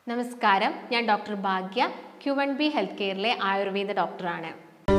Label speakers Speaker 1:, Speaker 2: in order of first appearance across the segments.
Speaker 1: നമസ്കാരം ഞാൻ doctor Bhagya Q one B health കെയറിലെ ആയുർവേദ ഡോക്ടറാണ്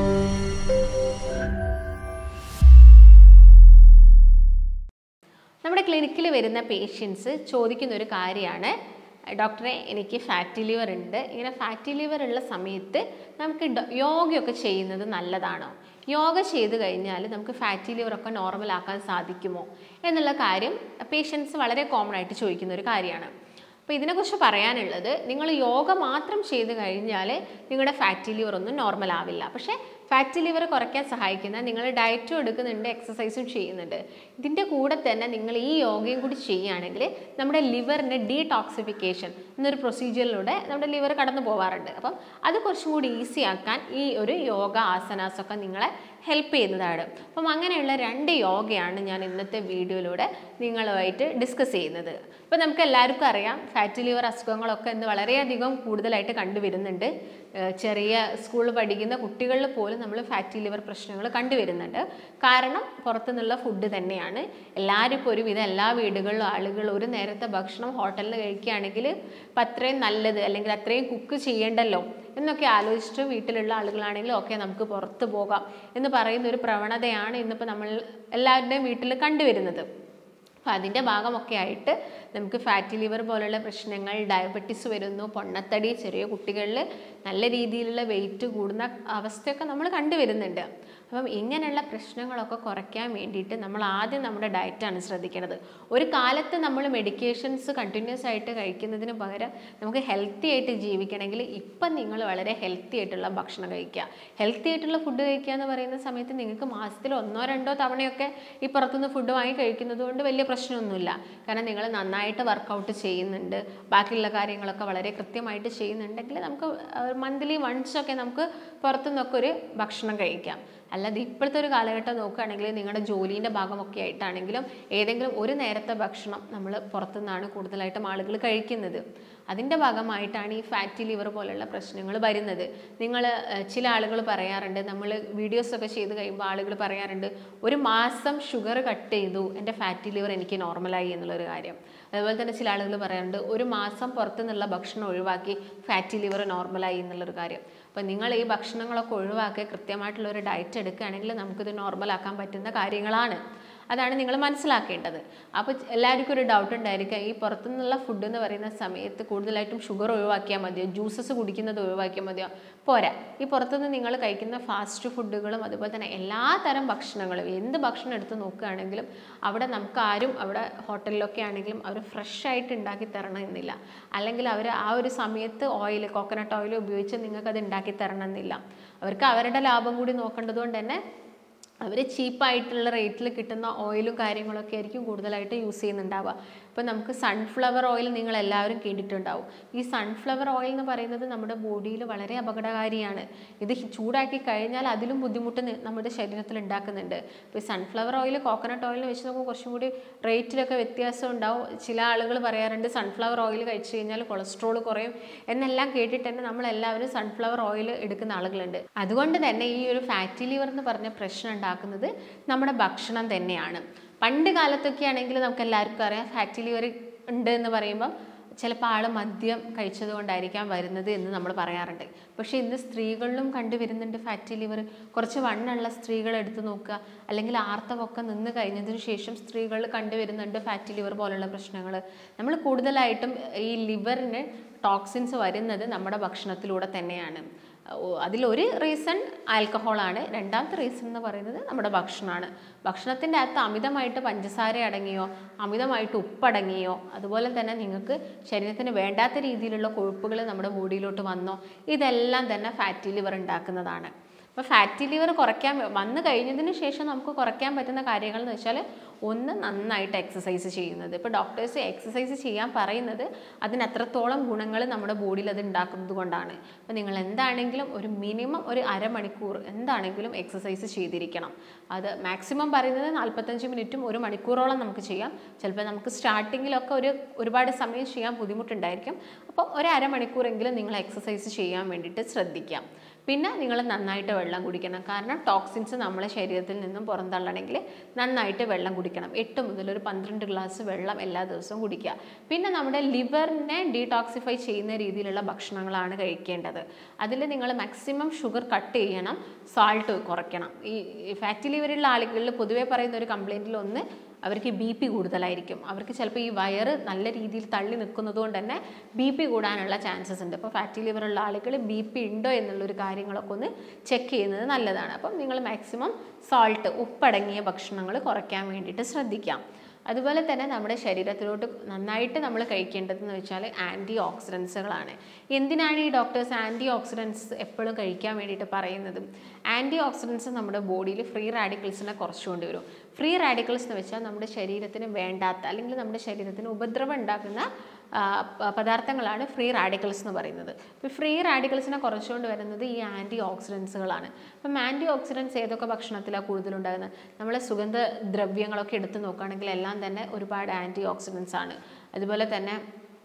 Speaker 1: നമ്മുടെ ക്ലിനിക്കിൽ വരുന്ന പേഷ്യൻസ് ചോദിക്കുന്ന ഒരു കാര്യമാണ് ഡോക്ടറെ എനിക്ക് ഫാറ്റി ലിവർ ഉണ്ട് ഇങ്ങനെ ഫാറ്റി ലിവർ ഉള്ള സമയത്ത് നമുക്ക് ഡ- യോഗയൊക്കെ ചെയ്യുന്നത് നല്ലതാണോ യോഗ ചെയ്ത് കഴിഞ്ഞാൽ നമുക്ക് ഫാറ്റി ലിവർ ഒക്കെ നോർമൽ ആക്കാൻ സാധിക്കുമോ എന്നുള്ള കാര്യം പേഷ്യൻസ് വളരെ കോമൺ ആയിട്ട് ചോദിക്കുന്ന ഒരു കാര്യമാണ് അപ്പോൾ ഇതിനെക്കുറിച്ച് പറയാനുള്ളത് നിങ്ങൾ യോഗ മാത്രം ചെയ്ത് കഴിഞ്ഞാൽ നിങ്ങളുടെ ഫാറ്റി ലിവർ ഒന്നും നോർമൽ ആവില്ല പക്ഷേ ഫാറ്റി ലിവർ കുറയ്ക്കാൻ സഹായിക്കുന്ന നിങ്ങൾ ഡയറ്റും എടുക്കുന്നുണ്ട് എക്സസൈസും ചെയ്യുന്നുണ്ട് ഇതിൻ്റെ കൂടെ തന്നെ നിങ്ങൾ ഈ യോഗയും കൂടി ചെയ്യുകയാണെങ്കിൽ നമ്മുടെ ലിവറിന് ഡീടോക്സിഫിക്കേഷൻ എന്നൊരു പ്രൊസീജിയറിലൂടെ നമ്മുടെ ലിവർ കടന്നു പോകാറുണ്ട് അപ്പം അത് കുറച്ചും കൂടി ഈസി ആക്കാൻ ഈ ഒരു യോഗ ആസനാസ് ഒക്കെ നിങ്ങളെ ഹെൽപ്പ് ചെയ്യുന്നതാണ് അപ്പം അങ്ങനെയുള്ള രണ്ട് യോഗയാണ് ഞാൻ ഇന്നത്തെ വീഡിയോയിലൂടെ നിങ്ങളുമായിട്ട് ഡിസ്കസ് ചെയ്യുന്നത് ഇപ്പോൾ നമുക്ക് എല്ലാവർക്കും അറിയാം ഫാറ്റി ലിവർ അസുഖങ്ങളൊക്കെ ഇന്ന് വളരെയധികം കൂടുതലായിട്ട് കണ്ടുവരുന്നുണ്ട് ഏഹ് ചെറിയ സ്കൂളിൽ പഠിക്കുന്ന കുട്ടികളിൽ പോലും നമ്മൾ ഫാറ്റി ലിവർ പ്രശ്നങ്ങൾ കണ്ടുവരുന്നുണ്ട് കാരണം പുറത്തുനിന്നുള്ള ഫുഡ് തന്നെയാണ് എല്ലാവരും ഇപ്പോൾ ഒരുവിധം എല്ലാ വീടുകളിലും ആളുകൾ ഒരു നേരത്തെ ഭക്ഷണം ഹോട്ടലിൽ കഴിക്കുകയാണെങ്കിൽ ഇപ്പം അത്രയും നല്ലത് അല്ലെങ്കിൽ അത്രയും കുക്ക് ചെയ്യേണ്ടല്ലോ എന്നൊക്കെ ആലോചിച്ചിട്ട് വീട്ടിലുള്ള ആളുകളാണെങ്കിലും ഓക്കെ നമുക്ക് പുറത്ത് പോകാം എന്ന് പറയുന്ന ഒരു പ്രവണതയാണ് ഇന്നിപ്പോൾ നമ്മൾ എല്ലാവരുടെയും വീട്ടിൽ കണ്ടുവരുന്നത് അപ്പോൾ അതിൻ്റെ ഭാഗമൊക്കെ ആയിട്ട് നമുക്ക് ഫാറ്റി ലിവർ പോലുള്ള പ്രശ്നങ്ങൾ ഡയബറ്റീസ് വരുന്നു പൊണ്ണത്തടി ചെറിയ കുട്ടികളിൽ നല്ല രീതിയിലുള്ള വെയിറ്റ് കൂടുന്ന അവസ്ഥയൊക്കെ നമ്മൾ കണ്ടുവരുന്നുണ്ട് അപ്പം ഇങ്ങനെയുള്ള പ്രശ്നങ്ങളൊക്കെ കുറയ്ക്കാൻ വേണ്ടിയിട്ട് നമ്മൾ ആദ്യം നമ്മുടെ ഡയറ്റാണ് ശ്രദ്ധിക്കേണ്ടത് ഒരു കാലത്ത് നമ്മൾ മെഡിക്കേഷൻസ് കണ്ടിന്യൂസ് ആയിട്ട് കഴിക്കുന്നതിന് പകരം നമുക്ക് ഹെൽത്തി ആയിട്ട് ജീവിക്കണമെങ്കിൽ ഇപ്പം നിങ്ങൾ വളരെ ഹെൽത്തി ആയിട്ടുള്ള ഭക്ഷണം കഴിക്കുക ഹെൽത്തി ആയിട്ടുള്ള ഫുഡ് കഴിക്കുക എന്ന് പറയുന്ന സമയത്ത് നിങ്ങൾക്ക് മാസത്തിൽ ഒന്നോ രണ്ടോ തവണയൊക്കെ ഈ പുറത്തുനിന്ന് ഫുഡ് വാങ്ങി കഴിക്കുന്നത് കൊണ്ട് വലിയ പ്രശ്നമൊന്നുമില്ല കാരണം നിങ്ങൾ നന്നായിട്ട് വർക്കൗട്ട് ചെയ്യുന്നുണ്ട് ബാക്കിയുള്ള കാര്യങ്ങളൊക്കെ വളരെ കൃത്യമായിട്ട് ചെയ്യുന്നുണ്ടെങ്കിൽ നമുക്ക് മന്ത്ലി വൺസ് ഒക്കെ നമുക്ക് പുറത്തുനിന്നൊക്കെ ഒരു ഭക്ഷണം കഴിക്കാം അല്ലാതെ ഇപ്പോഴത്തെ ഒരു കാലഘട്ടം നോക്കുകയാണെങ്കിൽ നിങ്ങളുടെ ജോലീൻ്റെ ഭാഗമൊക്കെ ആയിട്ടാണെങ്കിലും ഏതെങ്കിലും ഒരു നേരത്തെ ഭക്ഷണം നമ്മൾ പുറത്തുനിന്നാണ് കൂടുതലായിട്ടും ആളുകൾ കഴിക്കുന്നത് അതിൻ്റെ ഭാഗമായിട്ടാണ് ഈ ഫാറ്റി ലിവർ പോലുള്ള പ്രശ്നങ്ങൾ വരുന്നത് നിങ്ങൾ ചില ആളുകൾ പറയാറുണ്ട് നമ്മൾ വീഡിയോസൊക്കെ ചെയ്ത് കഴിയുമ്പോൾ ആളുകൾ പറയാറുണ്ട് ഒരു മാസം ഷുഗർ കട്ട് ചെയ്തു എൻ്റെ ഫാറ്റി ലിവർ എനിക്ക് നോർമലായി എന്നുള്ളൊരു കാര്യം അതുപോലെ തന്നെ ചില ആളുകൾ പറയാറുണ്ട് ഒരു മാസം പുറത്തുനിന്നുള്ള ഭക്ഷണം ഒഴിവാക്കി ഫാറ്റി ലിവർ നോർമലായി എന്നുള്ളൊരു കാര്യം അപ്പോൾ നിങ്ങൾ ഈ ഭക്ഷണങ്ങളൊക്കെ ഒഴിവാക്കി കൃത്യമായിട്ടുള്ള ഒരു ഡയറ്റ് എടുക്കുകയാണെങ്കിൽ നമുക്കിത് നോർമലാക്കാൻ പറ്റുന്ന കാര്യങ്ങളാണ് അതാണ് നിങ്ങൾ മനസ്സിലാക്കേണ്ടത് അപ്പോൾ എല്ലാവർക്കും ഒരു ഡൗട്ട് ഉണ്ടായിരിക്കാം ഈ പുറത്തുനിന്നുള്ള ഫുഡ് എന്ന് പറയുന്ന സമയത്ത് കൂടുതലായിട്ടും ഷുഗർ ഒഴിവാക്കിയാൽ മതിയോ ജ്യൂസസ് കുടിക്കുന്നത് ഒഴിവാക്കിയാൽ മതിയോ പോരാ ഈ പുറത്തുനിന്ന് നിങ്ങൾ കഴിക്കുന്ന ഫാസ്റ്റ് ഫുഡുകളും അതുപോലെ തന്നെ എല്ലാ തരം ഭക്ഷണങ്ങളും എന്ത് ഭക്ഷണം എടുത്ത് നോക്കുകയാണെങ്കിലും അവിടെ നമുക്ക് ആരും അവിടെ ഹോട്ടലിലൊക്കെ ആണെങ്കിലും അവർ ഫ്രഷ് ആയിട്ട് ഉണ്ടാക്കി തരണം എന്നില്ല അല്ലെങ്കിൽ അവർ ആ ഒരു സമയത്ത് ഓയിൽ കോക്കനട്ട് ഓയിൽ ഉപയോഗിച്ച് നിങ്ങൾക്ക് അത് ഉണ്ടാക്കി തരണം എന്നില്ല അവർക്ക് അവരുടെ ലാഭം കൂടി നോക്കേണ്ടത് കൊണ്ട് തന്നെ അവർ ചീപ്പായിട്ടുള്ള റേറ്റിൽ കിട്ടുന്ന ഓയിലും കാര്യങ്ങളൊക്കെ ആയിരിക്കും കൂടുതലായിട്ട് യൂസ് ചെയ്യുന്നുണ്ടാവുക ഇപ്പം നമുക്ക് സൺഫ്ലവർ ഓയിൽ നിങ്ങൾ എല്ലാവരും കേട്ടിട്ടുണ്ടാവും ഈ സൺഫ്ലവർ ഓയിൽ എന്ന് പറയുന്നത് നമ്മുടെ ബോഡിയിൽ വളരെ അപകടകാരിയാണ് ഇത് ഹി- ചൂടാക്കി കഴിഞ്ഞാൽ അതിലും ബുദ്ധിമുട്ട് നി- നമ്മുടെ ശരീരത്തിൽ ഉണ്ടാക്കുന്നുണ്ട് ഇപ്പോൾ ഈ സൺഫ്ലവർ ഓയിൽ കോക്കനട്ട് ഓയിൽ വെച്ച് നോക്കുമ്പോൾ കുറച്ചും കൂടി റേറ്റിലൊക്കെ വ്യത്യാസം ഉണ്ടാവും ചില ആളുകൾ പറയാറുണ്ട് സൺഫ്ലവർ ഓയിൽ കഴിച്ചു കഴിഞ്ഞാൽ കൊളസ്ട്രോൾ കുറയും എന്നെല്ലാം കേട്ടിട്ട് തന്നെ നമ്മളെല്ലാവരും സൺഫ്ലവർ ഓയിൽ എടുക്കുന്ന ആളുകളുണ്ട് അതുകൊണ്ട് തന്നെ ഈ ഒരു ഫാറ്റി ലിവർ എന്ന് പറഞ്ഞ പ്രശ്നം ഉണ്ടാക്കുന്നത് നമ്മുടെ ഭക്ഷണം തന്നെയാണ് പണ്ട് കാലത്തൊക്കെ ആണെങ്കിൽ നമുക്ക് എല്ലാവർക്കും അറിയാം ഫാറ്റി ലിവർ ഉണ്ട് എന്ന് പറയുമ്പോൾ ചിലപ്പോൾ ആൾ മദ്യം കഴിച്ചത് കൊണ്ടായിരിക്കാം വരുന്നത് എന്ന് നമ്മൾ പറയാറുണ്ട് പക്ഷേ ഇന്ന് സ്ത്രീകളിലും കണ്ടുവരുന്നുണ്ട് ഫാറ്റി ലിവർ കുറച്ച് വണ്ണുള്ള സ്ത്രീകൾ എടുത്ത് നോക്കുക അല്ലെങ്കിൽ ആർത്തവമൊക്കെ നിന്ന് കഴിഞ്ഞതിന് ശേഷം സ്ത്രീകളിൽ കണ്ടുവരുന്നുണ്ട് ഫാറ്റി ലിവർ പോലുള്ള പ്രശ്നങ്ങൾ നമ്മൾ കൂടുതലായിട്ടും ഈ ലിവറിന് ടോക്സിൻസ് വരുന്നത് നമ്മുടെ ഭക്ഷണത്തിലൂടെ തന്നെയാണ് ഓ, അതിലൊരു റീസൺ ആൽക്കഹോളാണ് രണ്ടാമത്തെ റീസൺ എന്ന് പറയുന്നത് നമ്മുടെ ഭക്ഷണമാണ് ഭക്ഷണത്തിൻ്റെ അകത്ത് അമിതമായിട്ട് പഞ്ചസാര അടങ്ങിയോ അമിതമായിട്ട് ഉപ്പടങ്ങിയോ അതുപോലെ തന്നെ നിങ്ങൾക്ക് ശരീരത്തിന് വേണ്ടാത്ത രീതിയിലുള്ള കൊഴുപ്പുകൾ നമ്മുടെ ബോഡിയിലോട്ട് വന്നോ ഇതെല്ലാം തന്നെ ഫാറ്റി ലിവർ ഉണ്ടാക്കുന്നതാണ് അപ്പോൾ ഫാറ്റി ലിവർ കുറയ്ക്കാൻ വന്നു കഴിഞ്ഞതിന് ശേഷം നമുക്ക് കുറയ്ക്കാൻ പറ്റുന്ന കാര്യങ്ങൾ എന്ന് വെച്ചാൽ ഒന്ന് നന്നായിട്ട് എക്സസൈസ് ചെയ്യുന്നത് ഇപ്പോൾ ഡോക്ടേഴ്സ് എക്സസൈസ് ചെയ്യാൻ പറയുന്നത് അതിന് അത്രത്തോളം ഗുണങ്ങൾ നമ്മുടെ ബോഡിയിൽ അത് ഉണ്ടാക്കുന്നത് കൊണ്ടാണ് അപ്പോൾ നിങ്ങൾ എന്താണെങ്കിലും ഒരു മിനിമം ഒരു അരമണിക്കൂർ എന്താണെങ്കിലും എക്സസൈസ് ചെയ്തിരിക്കണം അത് മാക്സിമം പറയുന്നത് നാൽപ്പത്തഞ്ച് മിനിറ്റും ഒരു മണിക്കൂറോളം നമുക്ക് ചെയ്യാം ചിലപ്പോൾ നമുക്ക് സ്റ്റാർട്ടിങ്ങിലൊക്കെ ഒരു ഒരുപാട് സമയം ചെയ്യാൻ ബുദ്ധിമുട്ടുണ്ടായിരിക്കും അപ്പം ഒരു അരമണിക്കൂറെങ്കിലും നിങ്ങൾ എക്സസൈസ് ചെയ്യാൻ വേണ്ടിയിട്ട് ശ്രദ്ധിക്കാം പിന്നെ നിങ്ങൾ നന്നായിട്ട് വെള്ളം കുടിക്കണം കാരണം ടോക്സിൻസ് നമ്മളെ ശരീരത്തിൽ നിന്നും പുറന്തള്ളണമെങ്കിൽ നന്നായിട്ട് വെള്ളം കുടിക്കണം എട്ട് മുതൽ ഒരു പന്ത്രണ്ട് ഗ്ലാസ് വെള്ളം എല്ലാ ദിവസവും കുടിക്കുക പിന്നെ നമ്മുടെ ലിവറിനെ ഡീടോക്സിഫൈ ചെയ്യുന്ന രീതിയിലുള്ള ഭക്ഷണങ്ങളാണ് കഴിക്കേണ്ടത് അതിൽ നിങ്ങൾ മാക്സിമം ഷുഗർ കട്ട് ചെയ്യണം സാൾട്ട് കുറയ്ക്കണം ഈ ഫാറ്റി ലിവറുള്ള ആളുകളിൽ പൊതുവേ പറയുന്ന ഒരു കംപ്ലൈൻറ്റിൽ ഒന്ന് അവർക്ക് ബി പി കൂടുതലായിരിക്കും അവർക്ക് ചിലപ്പോൾ ഈ വയറ് നല്ല രീതിയിൽ തള്ളി നിൽക്കുന്നത് കൊണ്ട് തന്നെ ബി പി കൂടാനുള്ള ചാൻസസ് ഉണ്ട് അപ്പോൾ ഫാറ്റി ലിവർ ഉള്ള ആളുകൾ ബി പി ഉണ്ടോ എന്നുള്ളൊരു കാര്യങ്ങളൊക്കെ ഒന്ന് ചെക്ക് ചെയ്യുന്നത് നല്ലതാണ് അപ്പം നിങ്ങൾ മാക്സിമം സാൾട്ട് ഉപ്പടങ്ങിയ ഭക്ഷണങ്ങൾ കുറയ്ക്കാൻ വേണ്ടിയിട്ട് ശ്രദ്ധിക്കാം അതുപോലെ തന്നെ നമ്മുടെ ശരീരത്തിലോട്ട് നന്നായിട്ട് നമ്മൾ കഴിക്കേണ്ടതെന്ന് വെച്ചാൽ ആൻറ്റി ഓക്സിഡൻസുകളാണ് എന്തിനാണ് ഈ ഡോക്ടേഴ്സ് ആൻറ്റി ഓക്സിഡൻസ് എപ്പോഴും കഴിക്കാൻ വേണ്ടിയിട്ട് പറയുന്നത് ആൻറ്റി ഓക്സിഡൻസ് നമ്മുടെ ബോഡിയിൽ ഫ്രീ റാഡിക്കൽസിനെ കുറച്ചുകൊണ്ട് വരും ഫ്രീ റാഡിക്കൽസ് എന്ന് വെച്ചാൽ നമ്മുടെ ശരീരത്തിന് വേണ്ടാത്ത അല്ലെങ്കിൽ നമ്മുടെ ശരീരത്തിന് ഉപദ്രവം ഉണ്ടാക്കുന്ന ആ, പ- പദാർത്ഥങ്ങളാണ് ഫ്രീ റാഡിക്കൽസ് എന്ന് പറയുന്നത് ഇപ്പോൾ ഫ്രീ റാഡിക്കൽസിനെ കുറച്ചുകൊണ്ട് വരുന്നത് ഈ ആൻറ്റി ഓക്സിഡൻസുകളാണ് അപ്പം ആൻറ്റി ഓക്സിഡൻസ് ഏതൊക്കെ ഭക്ഷണത്തിലാണ് കൂടുതലുണ്ടാകുന്നത് നമ്മളെ സുഗന്ധ ദ്രവ്യങ്ങളൊക്കെ എടുത്ത് നോക്കുകയാണെങ്കിൽ എല്ലാം തന്നെ ഒരുപാട് ആൻറ്റി ഓക്സിഡൻസ് ആണ് അതുപോലെ തന്നെ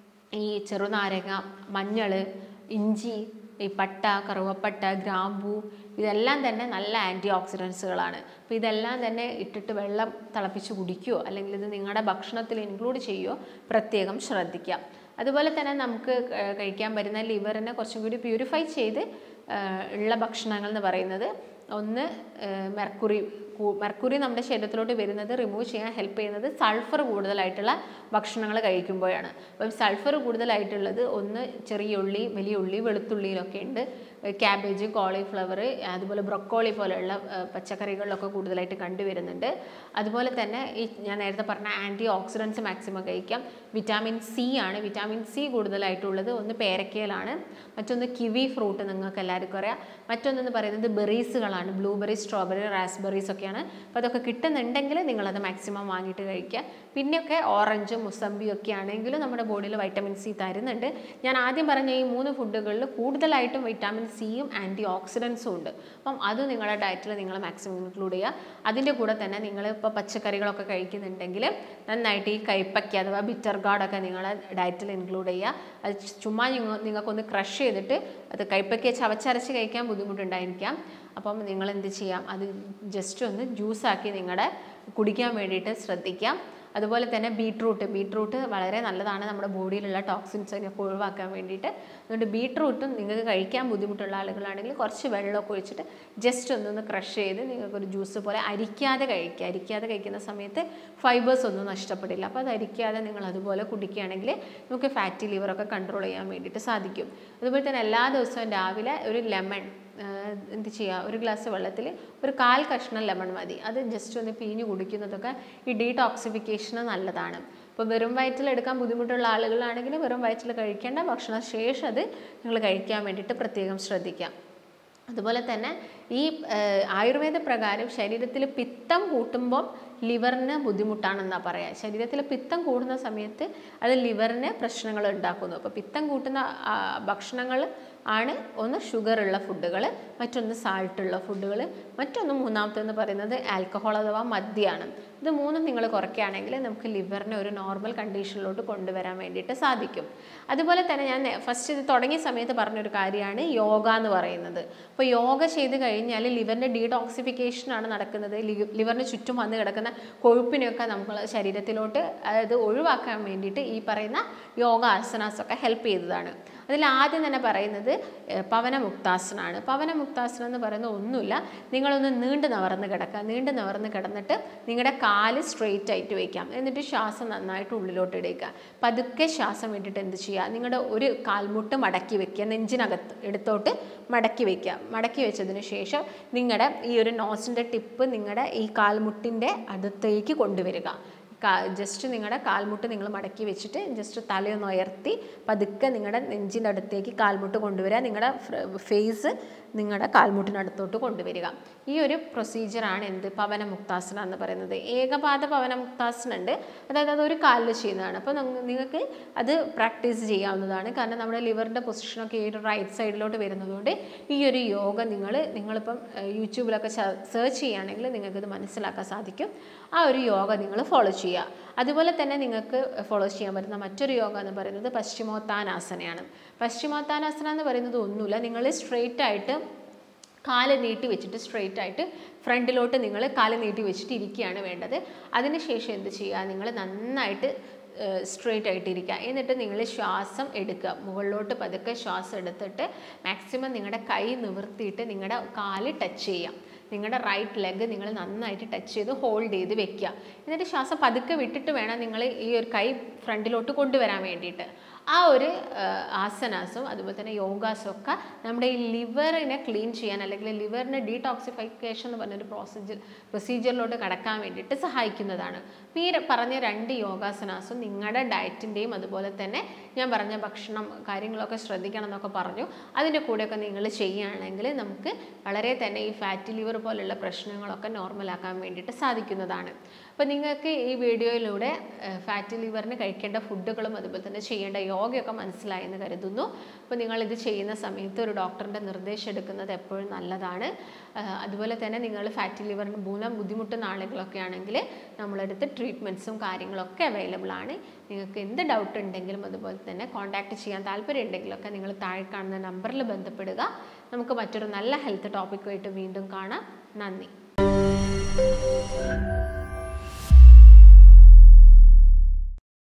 Speaker 1: ഈ ചെറുനാരങ്ങ മഞ്ഞൾ ഇഞ്ചി ഈ പട്ട കറുവപ്പട്ട ഗ്രാമ്പൂ ഇതെല്ലാം തന്നെ നല്ല ആൻറ്റി ഓക്സിഡൻസുകളാണ് അപ്പോൾ ഇതെല്ലാം തന്നെ ഇട്ടിട്ട് വെള്ളം തിളപ്പിച്ച് കുടിക്കുകയോ അല്ലെങ്കിൽ ഇത് നിങ്ങളുടെ ഭക്ഷണത്തിൽ ഇൻക്ലൂഡ് ചെയ്യുകയോ പ്രത്യേകം ശ്രദ്ധിക്കാം അതുപോലെ തന്നെ നമുക്ക് ക- കഴിക്കാൻ പറ്റുന്ന ലിവറിനെ കുറച്ചും കൂടി പ്യൂരിഫൈ ചെയ്ത് ആ, ഉള്ള ഭക്ഷണങ്ങൾ എന്ന് പറയുന്നത് ഒന്ന് മെർക്കുറി മെർക്കുറി നമ്മുടെ ശരീരത്തിലോട്ട് വരുന്നത് റിമൂവ് ചെയ്യാൻ ഹെൽപ്പ് ചെയ്യുന്നത് സൾഫർ കൂടുതലായിട്ടുള്ള ഭക്ഷണങ്ങൾ കഴിക്കുമ്പോഴാണ് അപ്പം സൾഫർ കൂടുതലായിട്ടുള്ളത് ഒന്ന് ചെറിയ ഉള്ളി വലിയ ഉള്ളി വെളുത്തുള്ളിയിലൊക്കെ ഉണ്ട് ക്യാബേജ് കോളിഫ്ലവർ അതുപോലെ ബ്രൊക്കോളി പോലെയുള്ള ആ, പച്ചക്കറികളിലൊക്കെ കൂടുതലായിട്ട് കണ്ടുവരുന്നുണ്ട് അതുപോലെ തന്നെ ഈ ഞാൻ നേരത്തെ പറഞ്ഞ ആൻറ്റി ഓക്സിഡൻസ് മാക്സിമം കഴിക്കാം വിറ്റാമിൻ സി ആണ് വിറ്റാമിൻ സി കൂടുതലായിട്ടുള്ളത് ഒന്ന് പേരക്കയിലാണ് മറ്റൊന്ന് കിവി ഫ്രൂട്ട് നിങ്ങൾക്ക് എല്ലാവർക്കും അറിയാം മറ്റൊന്നെന്ന് പറയുന്നത് ബെറീസുകളാണ് ബ്ലൂബെറി സ്ട്രോബെറി റാസ്ബെറീസ് ഒക്കെയാണ് അപ്പോൾ അതൊക്കെ കിട്ടുന്നുണ്ടെങ്കിൽ നിങ്ങളത് മാക്സിമം വാങ്ങിയിട്ട് കഴിക്കുക പിന്നെയൊക്കെ ഓറഞ്ചും മുസമ്പിയും ഒക്കെ ആണെങ്കിലും നമ്മുടെ ബോഡിയിൽ വൈറ്റമിൻ സി തരുന്നുണ്ട് ഞാൻ ആദ്യം പറഞ്ഞ ഈ മൂന്ന് ഫുഡുകളിൽ കൂടുതലായിട്ടും വൈറ്റാമിൻ സിയും ആൻറ്റി ഓക്സിഡൻസും ഉണ്ട് അപ്പം അത് നിങ്ങളുടെ ഡയറ്റിൽ നിങ്ങൾ മാക്സിമം ഇൻക്ലൂഡ് ചെയ്യുക അതിൻ്റെ കൂടെ തന്നെ നിങ്ങൾ ഇപ്പോൾ പച്ചക്കറികളൊക്കെ കഴിക്കുന്നുണ്ടെങ്കിൽ നന്നായിട്ട് ഈ കൈപ്പയ്ക്ക അഥവാ ബിറ്റർ ഗാർഡൊക്കെ നിങ്ങളെ ഡയറ്റിൽ ഇൻക്ലൂഡ് ചെയ്യുക അത് ചുമ്മാ നിങ്ങ- നിങ്ങൾക്കൊന്ന് ക്രഷ് ചെയ്തിട്ട് അത് കൈപ്പയ്ക്ക ചവച്ചരച്ച് കഴിക്കാൻ ബുദ്ധിമുട്ടുണ്ടായിരിക്കാം അപ്പം നിങ്ങൾ എന്ത് ചെയ്യാം അത് ജസ്റ്റ് ഒന്ന് ജ്യൂസാക്കി നിങ്ങളുടെ കുടിക്കാൻ വേണ്ടിയിട്ട് ശ്രദ്ധിക്കാം അതുപോലെ തന്നെ ബീട്രൂട്ട് ബീട്രൂട്ട് വളരെ നല്ലതാണ് നമ്മുടെ ബോഡിയിലുള്ള ടോക്സിൻസിനൊക്കെ ഒഴിവാക്കാൻ വേണ്ടിയിട്ട് അതുകൊണ്ട് ബീട്രൂട്ടും നിങ്ങൾക്ക് കഴിക്കാൻ ബുദ്ധിമുട്ടുള്ള ആളുകളാണെങ്കിൽ കുറച്ച് വെള്ളമൊക്കെ ഒഴിച്ചിട്ട് ജസ്റ്റ് ഒന്നൊന്ന് ക്രഷ് ചെയ്ത് നിങ്ങൾക്കൊരു ജ്യൂസ് പോലെ അരിക്കാതെ കഴിക്കുക അരിക്കാതെ കഴിക്കുന്ന സമയത്ത് ഫൈബേഴ്സ് ഒന്നും നഷ്ടപ്പെടില്ല അപ്പോൾ അത് അരിക്കാതെ നിങ്ങൾ അതുപോലെ കുടിക്കുകയാണെങ്കിൽ നമുക്ക് ഫാറ്റി ലിവറൊക്കെ കൺട്രോൾ ചെയ്യാൻ വേണ്ടിയിട്ട് സാധിക്കും അതുപോലെ തന്നെ എല്ലാ ദിവസവും രാവിലെ ഒരു ലെമൺ ആഹ് എന്ത് ചെയ്യുക ഒരു ഗ്ലാസ് വെള്ളത്തിൽ ഒരു കാൽ കഷ്ണം ലെമൺ മതി അത് ജസ്റ്റ് ഒന്ന് പിഴിഞ്ഞ് കുടിക്കുന്നതൊക്കെ ഈ ഡീടോക്സിഫിക്കേഷന് നല്ലതാണ് ഇപ്പോൾ വെറും വയറ്റിൽ എടുക്കാൻ ബുദ്ധിമുട്ടുള്ള ആളുകളാണെങ്കിൽ വെറും വയറ്റിൽ കഴിക്കേണ്ട ഭക്ഷണ ശേഷം അത് നിങ്ങൾ കഴിക്കാൻ വേണ്ടിയിട്ട് പ്രത്യേകം ശ്രദ്ധിക്കാം അതുപോലെ തന്നെ ഈ ആഹ് ആയുർവേദ പ്രകാരം ശരീരത്തിൽ പിത്തം കൂട്ടുമ്പോൾ ലിവറിന് ബുദ്ധിമുട്ടാണെന്നാണ് പറയുക ശരീരത്തിൽ പിത്തം കൂടുന്ന സമയത്ത് അത് ലിവറിന് പ്രശ്നങ്ങൾ ഉണ്ടാക്കുന്നു അപ്പോൾ പിത്തം കൂട്ടുന്ന ഭക്ഷണങ്ങൾ ആണ് ഒന്ന് ഷുഗർ ഉള്ള ഫുഡുകൾ മറ്റൊന്ന് സാൾട്ട് ഉള്ള ഫുഡുകൾ മറ്റൊന്ന് മൂന്നാമത്തെന്ന് പറയുന്നത് ആൽക്കഹോൾ അഥവാ മദ്യമാണ് ഇത് മൂന്നും നിങ്ങൾ കുറയ്ക്കുകയാണെങ്കിൽ നമുക്ക് ലിവറിനെ ഒരു നോർമൽ കണ്ടീഷനിലോട്ട് കൊണ്ടുവരാൻ വേണ്ടിയിട്ട് സാധിക്കും അതുപോലെ തന്നെ ഞാൻ ഫസ്റ്റ് ഇത് തുടങ്ങിയ സമയത്ത് പറഞ്ഞൊരു കാര്യമാണ് യോഗ എന്ന് പറയുന്നത് അപ്പോൾ യോഗ ചെയ്ത് കഴിഞ്ഞാൽ ലിവറിൻ്റെ ഡീടോക്സിഫിക്കേഷൻ ആണ് നടക്കുന്നത് ലി- ലിവറിന് ചുറ്റും വന്ന് കിടക്കുന്ന കൊഴുപ്പിനെയൊക്കെ നമ്മൾ ശരീരത്തിലോട്ട് അതായത് ഒഴിവാക്കാൻ വേണ്ടിയിട്ട് ഈ പറയുന്ന യോഗ ആസനാസ് ഒക്കെ ഹെൽപ്പ് ചെയ്തതാണ് അതിൽ ആദ്യം തന്നെ പറയുന്നത് ഏഹ്, പവനമുക്താസനാണ് പവനമുക്താസനം എന്ന് പറയുന്നത് ഒന്നുമില്ല നിങ്ങളൊന്ന് നീണ്ടു നവർന്ന് കിടക്കുക നീണ്ടു നവർന്ന് കിടന്നിട്ട് നിങ്ങളുടെ കാല് സ്ട്രെയിറ്റ് ആയിട്ട് വയ്ക്കാം എന്നിട്ട് ശ്വാസം നന്നായിട്ട് ഉള്ളിലോട്ട് ഇടുക പതുക്കെ ശ്വാസം വിട്ടിട്ട് എന്ത് ചെയ്യുക നിങ്ങളുടെ ഒരു കാൽമുട്ട് മടക്കി വെക്കുക നെഞ്ചിനകത്ത് എടുത്തോട്ട് മടക്കി വെക്കുക മടക്കി വെച്ചതിന് ശേഷം നിങ്ങളുടെ ഈ ഒരു നോസിൻ്റെ ടിപ്പ് നിങ്ങളുടെ ഈ കാൽമുട്ടിൻ്റെ അടുത്തേക്ക് കൊണ്ടുവരിക ജസ്റ്റ് നിങ്ങളുടെ കാൽമുട്ട് നിങ്ങൾ മടക്കി വെച്ചിട്ട് ജസ്റ്റ് തലയൊന്ന് ഉയർത്തി പതുക്കെ നിങ്ങളുടെ നെഞ്ചിൻ്റെ അടുത്തേക്ക് കാൽമുട്ട് കൊണ്ടുവരിക നിങ്ങളുടെ ഫേസ് നിങ്ങളുടെ കാൽമുട്ടിനടുത്തോട്ട് കൊണ്ടുവരിക ഈ ഒരു പ്രൊസീജിയറാണ് എന്ത് പവന മുക്താസന എന്ന് പറയുന്നത് ഏകപാദ പവന മുക്താസന ഉണ്ട് അതായത് അത് ഒരു കാലിൽ ചെയ്യുന്നതാണ് അപ്പോൾ നിങ്ങൾക്ക് അത് പ്രാക്ടീസ് ചെയ്യാവുന്നതാണ് കാരണം നമ്മുടെ ലിവറിൻ്റെ പൊസിഷനൊക്കെ ഈ ഒരു റൈറ്റ് സൈഡിലോട്ട് വരുന്നതുകൊണ്ട് ഈ ഒരു യോഗ നിങ്ങൾ നിങ്ങളിപ്പം ഏഹ്, യൂട്യൂബിലൊക്കെ സെർച്ച് ചെയ്യുകയാണെങ്കിൽ നിങ്ങൾക്കിത് മനസ്സിലാക്കാൻ സാധിക്കും ആ ഒരു യോഗ നിങ്ങൾ ഫോളോ ചെയ്യുക അതുപോലെ തന്നെ നിങ്ങൾക്ക് ഫോളോ ചെയ്യാൻ പറ്റുന്ന മറ്റൊരു യോഗ എന്ന് പറയുന്നത് പശ്ചിമോത്താനാസനയാണ് പശ്ചിമോത്താനാസന എന്ന് പറയുന്നത് ഒന്നുമില്ല നിങ്ങൾ സ്ട്രെയിറ്റ് ആയിട്ട് കാല് നീട്ടി വെച്ചിട്ട് സ്ട്രെയിറ്റ് ആയിട്ട് ഫ്രണ്ടിലോട്ട് നിങ്ങൾ കാല് നീട്ടി വെച്ചിട്ട് ഇരിക്കുകയാണ് വേണ്ടത് അതിനുശേഷം എന്ത് ചെയ്യുക നിങ്ങൾ നന്നായിട്ട് സ്ട്രെയിറ്റ് ആയിട്ട് ഇരിക്കുക എന്നിട്ട് നിങ്ങൾ ശ്വാസം എടുക്കുക മുകളിലോട്ട് പതുക്കെ ശ്വാസം എടുത്തിട്ട് മാക്സിമം നിങ്ങളുടെ കൈ നിവർത്തിയിട്ട് നിങ്ങളുടെ കാല് ടച്ച് ചെയ്യാം നിങ്ങളുടെ റൈറ്റ് ലെഗ് നിങ്ങൾ നന്നായിട്ട് ടച്ച് ചെയ്ത് ഹോൾഡ് ചെയ്ത് വെക്കുക എന്നിട്ട് ശ്വാസം പതുക്കെ വിട്ടിട്ട് വേണം നിങ്ങൾ ഈ ഒരു കൈ ഫ്രണ്ടിലോട്ട് കൊണ്ടുവരാൻ വേണ്ടിയിട്ട് ആ ഒരു ആസനാസും അതുപോലെ തന്നെ യോഗാസും ഒക്കെ നമ്മുടെ ഈ ലിവറിനെ ക്ലീൻ ചെയ്യാൻ അല്ലെങ്കിൽ ലിവറിനെ ഡീടോക്സിഫിക്കേഷൻ എന്ന് പറഞ്ഞൊരു പ്രൊസീജിയർ പ്രൊസീജിയറിലോട്ട് കടക്കാൻ വേണ്ടിയിട്ട് സഹായിക്കുന്നതാണ് അപ്പോൾ ഈ പറഞ്ഞ രണ്ട് യോഗാസനാസും നിങ്ങളുടെ ഡയറ്റിൻ്റെയും അതുപോലെ തന്നെ ഞാൻ പറഞ്ഞ ഭക്ഷണം കാര്യങ്ങളൊക്കെ ശ്രദ്ധിക്കണം എന്നൊക്കെ പറഞ്ഞു അതിൻ്റെ കൂടെയൊക്കെ നിങ്ങൾ ചെയ്യുകയാണെങ്കിൽ നമുക്ക് വളരെ തന്നെ ഈ ഫാറ്റി ലിവർ പോലുള്ള പ്രശ്നങ്ങളൊക്കെ നോർമലാക്കാൻ വേണ്ടിയിട്ട് സാധിക്കുന്നതാണ് അപ്പോൾ നിങ്ങൾക്ക് ഈ വീഡിയോയിലൂടെ ഫാറ്റി ലിവറിന് കഴിക്കേണ്ട ഫുഡുകളും അതുപോലെ തന്നെ ചെയ്യേണ്ട യോഗയൊക്കെ മനസ്സിലായെന്ന് കരുതുന്നു അപ്പോൾ നിങ്ങൾ ഇത് ചെയ്യുന്ന സമയത്ത് ഒരു ഡോക്ടറിൻ്റെ നിർദ്ദേശം എടുക്കുന്നത് എപ്പോഴും നല്ലതാണ് ആ, അതുപോലെ തന്നെ നിങ്ങൾ ഫാറ്റി ലിവറിന് മൂലം ബുദ്ധിമുട്ടുന്ന ആളുകളൊക്കെ ആണെങ്കിൽ നമ്മളടുത്ത് ട്രീറ്റ്മെൻറ്റ്സും കാര്യങ്ങളൊക്കെ അവൈലബിൾ ആണ് നിങ്ങൾക്ക് എന്ത് ഡൗട്ട് ഉണ്ടെങ്കിലും അതുപോലെ തന്നെ കോൺടാക്റ്റ് ചെയ്യാൻ താല്പര്യം ഉണ്ടെങ്കിലൊക്കെ നിങ്ങൾ താഴെ കാണുന്ന നമ്പറിൽ ബന്ധപ്പെടുക നമുക്ക് മറ്റൊരു നല്ല ഹെൽത്ത് ടോപ്പിക്കുമായിട്ട് വീണ്ടും കാണാം നന്ദി